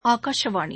ஆகாஷவாணி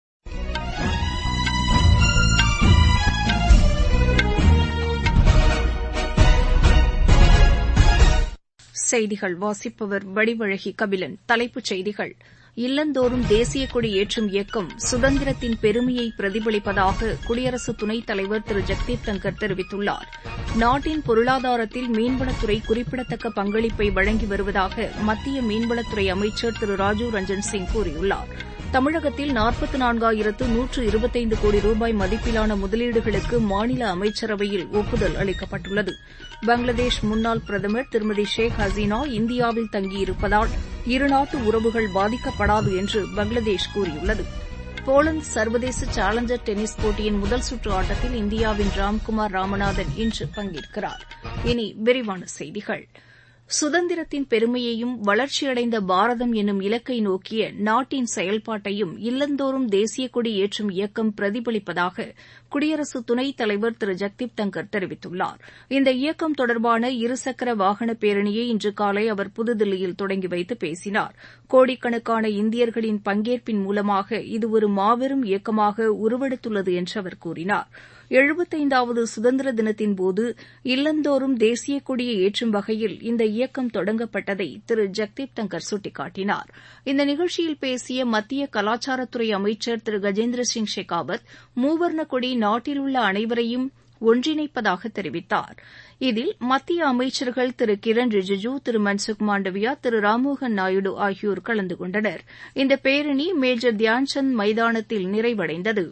செய்திகள் வாசிப்பவர் வடிவழகி கபிலன் தலைப்புச் செய்திகள் இல்லந்தோறும் தேசிய கொடி ஏற்றும் இயக்கம் சுதந்திரத்தின் பெருமையை பிரதிபலிப்பதாக குடியரசு துணைத் தலைவர் திரு ஜெக்தீப் தங்கர் தெரிவித்துள்ளார் நாட்டின் பொருளாதாரத்தில் மீன்வளத்துறை குறிப்பிடத்தக்க பங்களிப்பை வழங்கி வருவதாக மத்திய மீன்வளத்துறை அமைச்சர் திரு ராஜீவ் ரஞ்சன் சிங் கூறியுள்ளார் தமிழகத்தில் நாற்பத்து நான்காயிரத்து நூற்று இருபத்தைந்து கோடி ரூபாய் மதிப்பிலான முதலீடுகளுக்கு மாநில அமைச்சரவையில் ஒப்புதல் அளிக்கப்பட்டுள்ளது பங்களாதேஷ் முன்னாள் பிரதமர் திருமதி ஷேக் ஹசீனா இந்தியாவில் தங்கியிருப்பதால் இருநாட்டு உறவுகள் பாதிக்கப்படாது என்று பங்களாதேஷ் கூறியுள்ளது போலந்து சர்வதேச சேலஞ்சர் டென்னிஸ் போட்டியின் முதல் சுற்று ஆட்டத்தில் இந்தியாவின் ராம்குமார் ராமநாதன் இன்று பங்கேற்கிறார் இனி விரிவான செய்திகள் சுதந்திரத்தின் பெருமையையும் வளர்ச்சியடைந்த பாரதம் என்னும் இலக்கை நோக்கிய நாட்டின் செயல்பாட்டையும் இல்லந்தோறும் தேசிய கொடி ஏற்றும் இயக்கம் பிரதிபலிப்பதாக குடியரசு துணைத் தலைவர் திரு ஜெக்தீப் தங்கர் தெரிவித்துள்ளார் இந்த இயக்கம் தொடர்பான இருசக்கர வாகன பேரணியை இன்று காலை அவர் புதுதில்லியில் தொடங்கி வைத்து பேசினார் கோடிக்கணக்கான இந்தியர்களின் பங்கேற்பின் மூலமாக இது ஒரு மாபெரும் இயக்கமாக உருவெடுத்துள்ளது என்று அவர் கூறினார் எழுபத்தைந்தாவது சுதந்திர தினத்தின்போது இல்லந்தோறும் தேசிய கொடியை ஏற்றும் வகையில் இந்த இயக்கம் தொடங்கப்பட்டதை திரு ஜெக்தீப் தங்கர் சுட்டிக்காட்டினார் இந்த நிகழ்ச்சியில் பேசிய மத்திய கலாச்சாரத்துறை அமைச்சர் திரு கஜேந்திர சிங் ஷெகாவத் மூவர்ண கொடி நாட்டில் உள்ள அனைவரையும் ஒன்றிணைப்பதாக தெரிவித்தார் இதில் மத்திய அமைச்சர்கள் திரு கிரண் ரிஜிஜூ திரு மன்சுக் மாண்டவியா திரு ராம்மோகன் நாயுடு ஆகியோர் கலந்து கொண்டனர் இந்த பேரணி மேஜர் தியான்சந்த் மைதானத்தில் நிறைவடைந்தது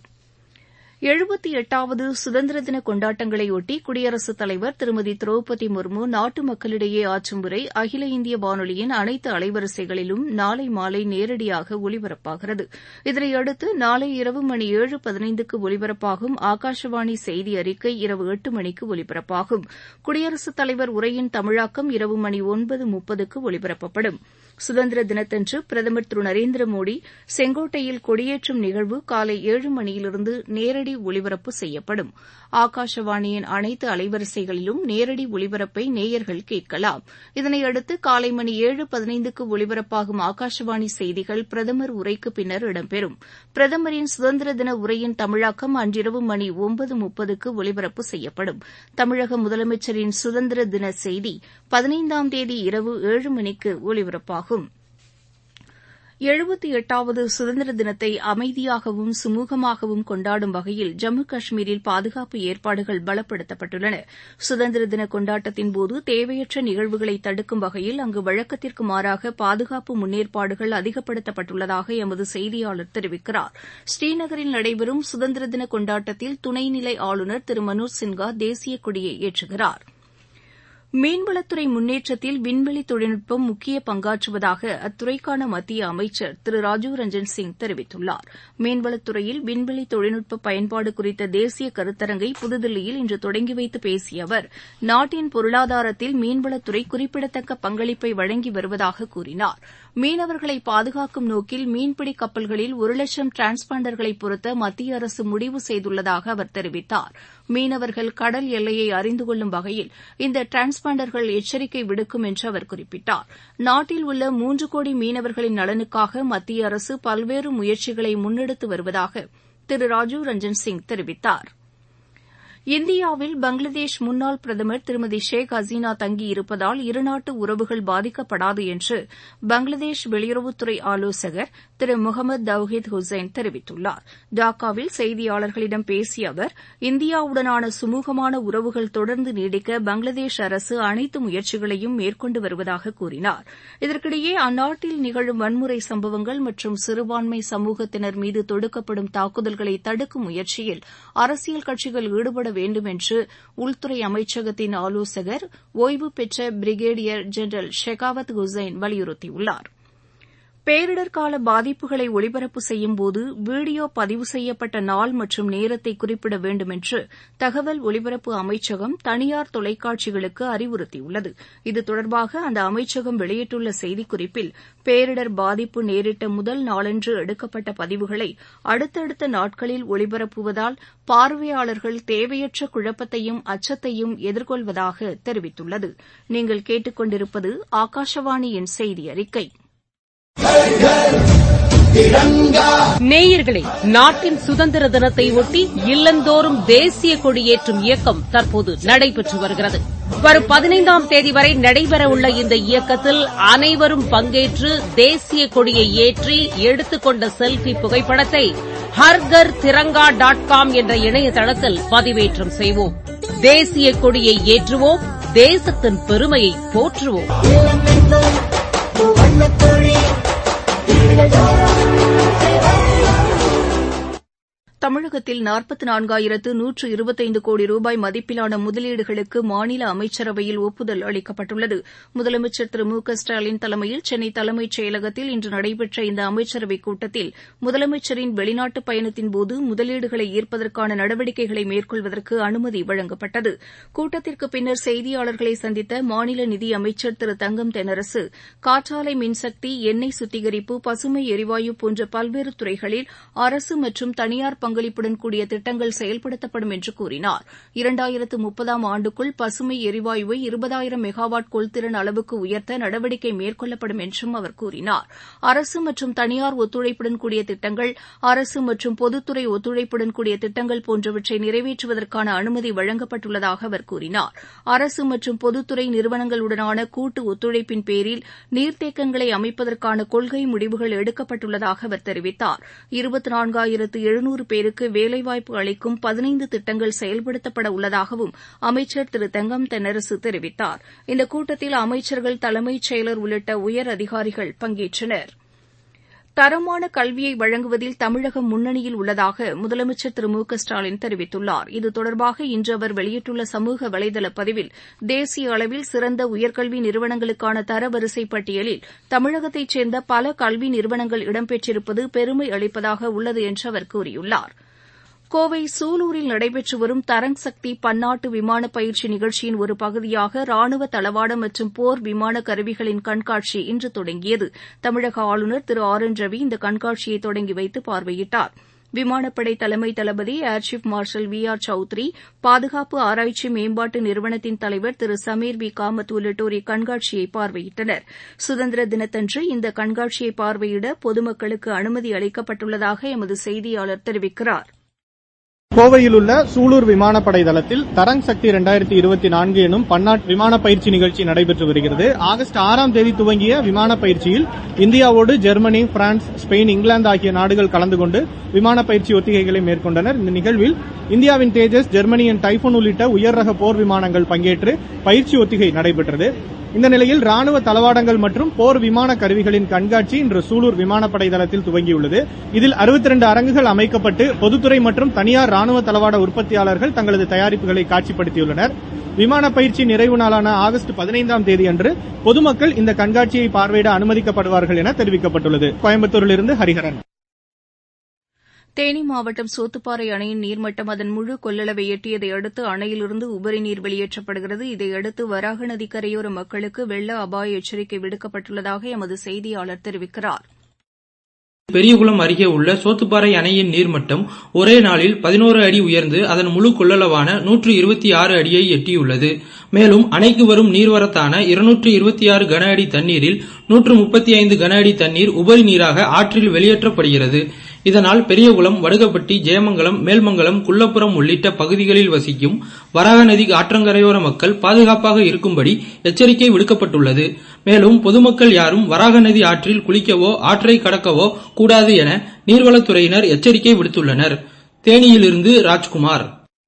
எழுபத்தி எட்டாவது சுதந்திர தின கொண்டாட்டங்களையொட்டி குடியரசுத் தலைவர் திருமதி திரௌபதி முர்மு நாட்டு மக்களிடையே ஆற்றும் உரை அகில இந்திய வானொலியின் அனைத்து அலைவரிசைகளிலும் நாளை மாலை நேரடியாக ஒலிபரப்பாகிறது இதனையடுத்து நாளை இரவு மணி ஏழு பதினைந்துக்கு ஒலிபரப்பாகும் ஆகாஷவாணி செய்தி அறிக்கை இரவு எட்டு மணிக்கு ஒலிபரப்பாகும் குடியரசுத் தலைவர் உரையின் தமிழாக்கம் இரவு மணி ஒன்பது முப்பதுக்கு ஒலிபரப்பப்படும் சுதந்திர தினத்தன்று பிரதமர் திரு நரேந்திர மோடி செங்கோட்டையில் கொடியேற்றும் நிகழ்வு காலை ஏழு மணியிலிருந்து நேரடி ஒலிபரப்பு செய்யப்படும் ஆகாஷவாணியின் அனைத்து அலைவரிசைகளிலும் நேரடி ஒலிபரப்பை நேயர்கள் கேட்கலாம் இதனையடுத்து காலை மணி ஏழு பதினைந்துக்கு ஒலிபரப்பாகும் ஆகாஷவாணி செய்திகள் பிரதமர் உரைக்கு பின்னர் இடம்பெறும் பிரதமரின் சுதந்திர தின உரையின் தமிழாக்கம் அன்றிரவு மணி ஒன்பது முப்பதுக்கு ஒலிபரப்பு செய்யப்படும் தமிழக முதலமைச்சரின் சுதந்திர தின செய்தி பதினைந்தாம் தேதி இரவு ஏழு மணிக்கு ஒலிபரப்பாகும் எழுபத்தி எட்டாவது சுதந்திர தினத்தை அமைதியாகவும் சுமூகமாகவும் கொண்டாடும் வகையில் ஜம்மு காஷ்மீரில் பாதுகாப்பு ஏற்பாடுகள் பலப்படுத்தப்பட்டுள்ளன சுதந்திர தின கொண்டாட்டத்தின்போது தேவையற்ற நிகழ்வுகளை தடுக்கும் வகையில் அங்கு வழக்கத்திற்கு மாறாக பாதுகாப்பு முன்னேற்பாடுகள் அதிகப்படுத்தப்பட்டுள்ளதாக எமது செய்தியாளர் தெரிவிக்கிறார் ஸ்ரீநகரில் நடைபெறும் சுதந்திர தின கொண்டாட்டத்தில் துணைநிலை ஆளுநர் திரு மனோஜ் சின்ஹா தேசிய கொடியை ஏற்றுகிறார் மீன்வளத்துறை முன்னேற்றத்தில் விண்வெளி தொழில்நுட்பம் முக்கிய பங்காற்றுவதாக அத்துறைக்கான மத்திய அமைச்சர் திரு ராஜீவ் ரஞ்சன் சிங் தெரிவித்துள்ளார் மீன்வளத்துறையில் விண்வெளி தொழில்நுட்ப பயன்பாடு குறித்த தேசிய கருத்தரங்கை புதுதில்லியில் இன்று தொடங்கி வைத்து பேசிய அவர் நாட்டின் பொருளாதாரத்தில் மீன்வளத்துறை குறிப்பிடத்தக்க பங்களிப்பை வழங்கி வருவதாக கூறினார் மீனவர்களை பாதுகாக்கும் நோக்கில் மீன்பிடி கப்பல்களில் ஒரு லட்சம் டிரான்ஸ்பாண்டர்களை பொருத்த மத்திய அரசு முடிவு செய்துள்ளதாக அவர் தெரிவித்தார் மீனவர்கள் கடல் எல்லையை அறிந்து கொள்ளும் வகையில் இந்த டிரான்ஸ்பாண்டர்கள் எச்சரிக்கை விடுக்கும் என்று அவர் குறிப்பிட்டார் நாட்டில் உள்ள மூன்று கோடி மீனவர்களின் நலனுக்காக மத்திய அரசு பல்வேறு முயற்சிகளை முன்னெடுத்து வருவதாக திரு ராஜீவ் ரஞ்சன் சிங் தெரிவித்தாா் இந்தியாவில் பங்களாதேஷ் முன்னாள் பிரதமர் திருமதி ஷேக் ஹசீனா தங்கியிருப்பதால் இருநாட்டு உறவுகள் பாதிக்கப்படாது என்று பங்களாதேஷ் வெளியுறவுத்துறை ஆலோசகர் திரு முகமது தவ்ஹீத் ஹுசைன் தெரிவித்துள்ளார் டாக்காவில் செய்தியாளர்களிடம் பேசிய அவர் இந்தியாவுடனான சுமூகமான உறவுகள் தொடர்ந்து நீடிக்க பங்களாதேஷ் அரசு அனைத்து முயற்சிகளையும் மேற்கொண்டு வருவதாக கூறினார் இதற்கிடையே அந்நாட்டில் நிகழும் வன்முறை சம்பவங்கள் மற்றும் சிறுபான்மை சமூகத்தினர் மீது தொடுக்கப்படும் தாக்குதல்களை தடுக்கும் முயற்சியில் அரசியல் கட்சிகள் ஈடுபட வேண்டும் என்று உள்துறை அமைச்சகத்தின் ஆலோசகர் ஓய்வு பெற்ற பிரிகேடியர் ஜெனரல் ஷெகாவத் ஹுசைன் வலியுறுத்தியுள்ளார் பேரிடர் கால பாதிப்புகளை ஒளிபரப்பு செய்யும்போது வீடியோ பதிவு செய்யப்பட்ட நாள் மற்றும் நேரத்தை குறிப்பிட வேண்டும் என்று தகவல் ஒலிபரப்பு அமைச்சகம் தனியார் தொலைக்காட்சிகளுக்கு அறிவுறுத்தியுள்ளது இது தொடர்பாக அந்த அமைச்சகம் வெளியிட்டுள்ள செய்திக்குறிப்பில் பேரிடர் பாதிப்பு நேரிட்ட முதல் நாளன்று எடுக்கப்பட்ட பதிவுகளை அடுத்தடுத்த நாட்களில் ஒளிபரப்புவதால் பார்வையாளர்கள் தேவையற்ற குழப்பத்தையும் அச்சத்தையும் எதிர்கொள்வதாக தெரிவித்துள்ளது நீங்கள் கேட்டுக் கொண்டிருப்பது ஆகாஷவாணியின் செய்தி அறிக்கை நேயர்களே நாட்டின் சுதந்திர தினத்தை ஒட்டி இல்லந்தோறும் தேசிய கொடியேற்றும் இயக்கம் தற்போது நடைபெற்று வருகிறது வரும் பதினைந்தாம் தேதி வரை நடைபெறவுள்ள இந்த இயக்கத்தில் அனைவரும் பங்கேற்று தேசிய கொடியை ஏற்றி எடுத்துக்கொண்ட செல்பி புகைப்படத்தை ஹர்கர் திரங்கா டாட் காம் என்ற இணையதளத்தில் பதிவேற்றம் செய்வோம் தேசிய கொடியை ஏற்றுவோம் தேசத்தின் பெருமையை போற்றுவோம் தமிழகத்தில் நாற்பத்து நான்காயிரத்து நூற்று இருபத்தைந்து கோடி ரூபாய் மதிப்பிலான முதலீடுகளுக்கு மாநில அமைச்சரவையில் ஒப்புதல் அளிக்கப்பட்டுள்ளது முதலமைச்சர் திரு மு க ஸ்டாலின் தலைமையில் சென்னை தலைமைச் செயலகத்தில் இன்று நடைபெற்ற இந்த அமைச்சரவைக் கூட்டத்தில் முதலமைச்சரின் வெளிநாட்டு பயணத்தின்போது முதலீடுகளை ஈர்ப்பதற்கான நடவடிக்கைகளை மேற்கொள்வதற்கு அனுமதி வழங்கப்பட்டது கூட்டத்திற்கு பின்னர் செய்தியாளர்களை சந்தித்த மாநில நிதியமைச்சர் திரு தங்கம் தென்னரசு காற்றாலை மின்சக்தி எண்ணெய் சுத்திகரிப்பு பசுமை எரிவாயு போன்ற பல்வேறு துறைகளில் அரசு மற்றும் தனியார் பங்களிப்புடன் கூடிய திட்டங்கள் செயல்படுத்தப்படும் என்று கூறினார் இரண்டாயிரத்து முப்பதாம் ஆண்டுக்குள் பசுமை எரிவாயுவை இருபதாயிரம் மெகாவாட் கொள்திறன் அளவுக்கு உயர்த்த நடவடிக்கை மேற்கொள்ளப்படும் என்றும் அவர் கூறினார் அரசு மற்றும் தனியார் ஒத்துழைப்புடன் கூடிய திட்டங்கள் அரசு மற்றும் பொதுத்துறை ஒத்துழைப்புடன் கூடிய திட்டங்கள் போன்றவற்றை நிறைவேற்றுவதற்கான அனுமதி வழங்கப்பட்டுள்ளதாக அவர் கூறினார் அரசு மற்றும் பொதுத்துறை நிறுவனங்களுடனான கூட்டு ஒத்துழைப்பின் பேரில் நீர்த்தேக்கங்களை அமைப்பதற்கான கொள்கை முடிவுகள் எடுக்கப்பட்டுள்ளதாக அவர் தெரிவித்தார் இருபத்தி நான்காயிரத்து எழுநூறு பேருக்கு வேலைவாய்ப்பு அளிக்கும் பதினைந்து திட்டங்கள் செயல்படுத்தப்பட உள்ளதாகவும் அமைச்சர் திரு தங்கம் தென்னரசு தெரிவித்தார் இந்த கூட்டத்தில் அமைச்சர்கள் தலைமைச் செயலர் உள்ளிட்ட உயர் அதிகாரிகள் பங்கேற்றனா் தரமான கல்வியை வழங்குவதில் தமிழகம் முன்னணியில் உள்ளதாக முதலமைச்சர் திரு மு க ஸ்டாலின் தெரிவித்துள்ளார் இது தொடர்பாக இன்று அவர் வெளியிட்டுள்ள சமூக வலைதள பதிவில் தேசிய அளவில் சிறந்த உயர்கல்வி நிறுவனங்களுக்கான தரவரிசை பட்டியலில் தமிழகத்தைச் சேர்ந்த பல கல்வி நிறுவனங்கள் இடம்பெற்றிருப்பது பெருமை அளிப்பதாக உள்ளது என்று அவர் கூறியுள்ளார் கோவை சூலூரில் நடைபெற்று வரும் தரங் சக்தி பன்னாட்டு விமான பயிற்சி நிகழ்ச்சியின் ஒரு பகுதியாக ராணுவ தளவாட மற்றும் போர் விமான கருவிகளின் கண்காட்சி இன்று தொடங்கியது தமிழக ஆளுநர் திரு ஆர் என் ரவி இந்த கண்காட்சியை தொடங்கி வைத்து பார்வையிட்டார் விமானப்படை தலைமை தளபதி air chief marshal V R Chaudhari பாதுகாப்பு ஆராய்ச்சி மேம்பாட்டு நிறுவனத்தின் தலைவர் திரு சமீர் பி காமத் உள்ளிட்டோர் இக்கண்காட்சியை பார்வையிட்டனர் சுதந்திர தினத்தன்று இந்த கண்காட்சியை பார்வையிட பொதுமக்களுக்கு அனுமதி அளிக்கப்பட்டுள்ளதாக எமது செய்தியாளர் தெரிவிக்கிறார் கோவையில் உள்ள சூலூர் விமானப்படை தளத்தில் தரங் சக்தி இரண்டாயிரத்தி இருபத்தி நான்கு எனும் பன்னாட்டு விமான பயிற்சி நிகழ்ச்சி நடைபெற்று வருகிறது ஆகஸ்ட் ஆறாம் தேதி துவங்கிய விமான பயிற்சியில் இந்தியாவோடு ஜெர்மனி பிரான்ஸ் ஸ்பெயின் இங்கிலாந்து ஆகிய நாடுகள் கலந்து கொண்டு விமான பயிற்சி ஒத்திகைகளை மேற்கொண்டனர் இந்த நிகழ்வில் இந்தியாவின் தேஜஸ் ஜெர்மனியின் டைபன் உள்ளிட்ட உயர் ரக போர் விமானங்கள் பங்கேற்று பயிற்சி ஒத்திகை நடைபெற்றது இந்த நிலையில் ராணுவ தளவாடங்கள் மற்றும் போர் விமான கருவிகளின் கண்காட்சி இன்று சூலூர் விமானப்படை தளத்தில் துவங்கியுள்ளது இதில் அறுபத்தி இரண்டு அரங்குகள் அமைக்கப்பட்டு பொதுத்துறை மற்றும் தனியார் ராணுவ தளவாட உற்பத்தியாளர்கள் தங்களது தயாரிப்புகளை காட்சிப்படுத்தியுள்ளனர் விமான பயிற்சி நிறைவு நாளான ஆகஸ்ட் பதினைந்தாம் தேதி அன்று பொதுமக்கள் இந்த கண்காட்சியை பார்வையிட அனுமதிக்கப்படுவார்கள் என தெரிவிக்கப்பட்டுள்ளது கோயம்புத்தூரிலிருந்து ஹரிஹரன் தேனி மாவட்டம் சோத்துப்பாறை அணையின் நீர்மட்டம் அதன் முழு கொள்ளளவை எட்டியதை அடுத்து அணையிலிருந்து உபரி நீர் வெளியேற்றப்படுகிறது இதையடுத்து வராக நதி கரையோர மக்களுக்கு வெள்ள அபாய எச்சரிக்கை விடுக்கப்பட்டுள்ளதாக எமது செய்தியாளர் தெரிவிக்கிறார் பெரியகுளம் அருகே உள்ள சோத்துப்பாறை அணையின் நீர்மட்டம் ஒரே நாளில் பதினோரு அடி உயர்ந்து அதன் முழு கொள்ளளவான நூற்று இருபத்தி ஆறு அடியை எட்டியுள்ளது மேலும் அணைக்கு வரும் நீர்வரத்தான இருநூற்று இருபத்தி ஆறு கன அடி தண்ணீரில் நூற்று முப்பத்தி ஐந்து கன அடி தண்ணீர் உபரி நீராக ஆற்றில் வெளியேற்றப்படுகிறது இதனால் பெரியகுளம் வடுகப்பட்டி ஜெயமங்கலம் மேல்மங்கலம் குள்ளப்புறம் உள்ளிட்ட பகுதிகளில் வசிக்கும் வராக நதி ஆற்றங்கரையோர மக்கள் பாதுகாப்பாக இருக்கும்படி எச்சரிக்கை விடுக்கப்பட்டுள்ளது மேலும் பொதுமக்கள் யாரும் வராக நதி ஆற்றில் குளிக்கவோ ஆற்றை கடக்கவோ கூடாது என நீர்வளத்துறையினர் எச்சரிக்கை விடுத்துள்ளனர் தேனியிலிருந்து ராஜ்குமார்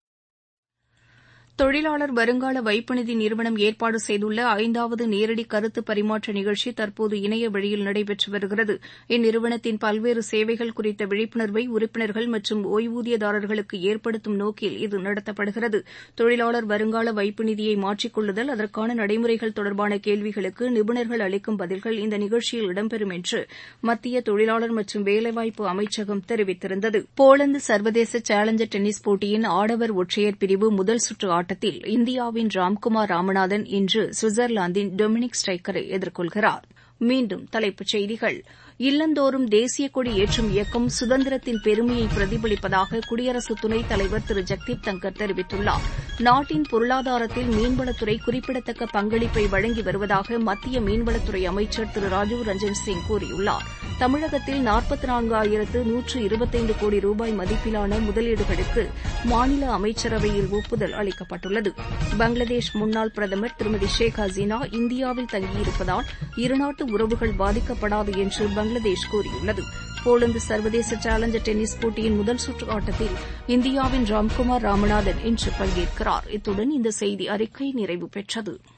தொழிலாளர் வருங்கால வைப்பு நிதி நிறுவனம் ஏற்பாடு செய்துள்ள ஐந்தாவது நேரடி கருத்து பரிமாற்ற நிகழ்ச்சி தற்போது இணைய வழியில் நடைபெற்று வருகிறது இந்நிறுவனத்தின் பல்வேறு சேவைகள் குறித்த விழிப்புணர்வை உறுப்பினர்கள் மற்றும் ஒய்வூதியதாரர்களுக்கு ஏற்படுத்தும் நோக்கில் இது நடத்தப்படுகிறது தொழிலாளர் வருங்கால வைப்பு நிதியை மாற்றிக்கொள்ளுதல் அதற்கான நடைமுறைகள் தொடர்பான கேள்விகளுக்கு நிபுணர்கள் அளிக்கும் பதில்கள் இந்த நிகழ்ச்சியில் இடம்பெறும் என்று மத்திய தொழிலாளர் மற்றும் வேலைவாய்ப்பு அமைச்சகம் தெரிவித்திருந்தது போலந்து சர்வதேச சேலஞ்சர் டென்னிஸ் போட்டியின் ஆடவர் ஒற்றையர் பிரிவு முதல் சுற்று ஆட்டத்தில் இந்தியாவின் ராம்குமார் ராமநாதன் இன்று சுவிட்சர்லாந்தின் டொமினிக் ஸ்டைக்கரை எதிர்கொள்கிறார் மீண்டும் தலைப்புச் செய்திகள் இல்லந்தோறும் தேசிய கொடி ஏற்றும் இயக்கம் சுதந்திரத்தின் பெருமையை பிரதிபலிப்பதாக குடியரசு துணைத் தலைவர் திரு ஜெக்தீப் தங்கர் தெரிவித்துள்ளார் நாட்டின் பொருளாதாரத்தில் மீன்வளத்துறை குறிப்பிடத்தக்க பங்களிப்பை வழங்கி வருவதாக மத்திய மீன்வளத்துறை அமைச்சர் திரு ராஜீவ் ரஞ்சன் சிங் கூறியுள்ளார் தமிழகத்தில் நாற்பத்தி நான்காயிரத்து நூற்று இருபத்தைந்து கோடி ரூபாய் மதிப்பிலான முதலீடுகளுக்கு மாநில அமைச்சரவையில் ஒப்புதல் அளிக்கப்பட்டுள்ளது பங்களாதேஷ் முன்னாள் பிரதமர் திருமதி ஷேக் ஹசீனா இந்தியாவில் தங்கியிருப்பதால் இருநாட்டு உறவுகள் பாதிக்கப்படாது என்று பங்களாதேஷ் கூறியுள்ளது போலந்து சர்வதேச சேலஞ்சர் டென்னிஸ் போட்டியின் முதல் சுற்று ஆட்டத்தில் இந்தியாவின் ராம்குமார் ராமநாதன் இன்று பங்கேற்கிறார் இத்துடன் இந்த செய்தி அறிக்கை நிறைவு பெற்றது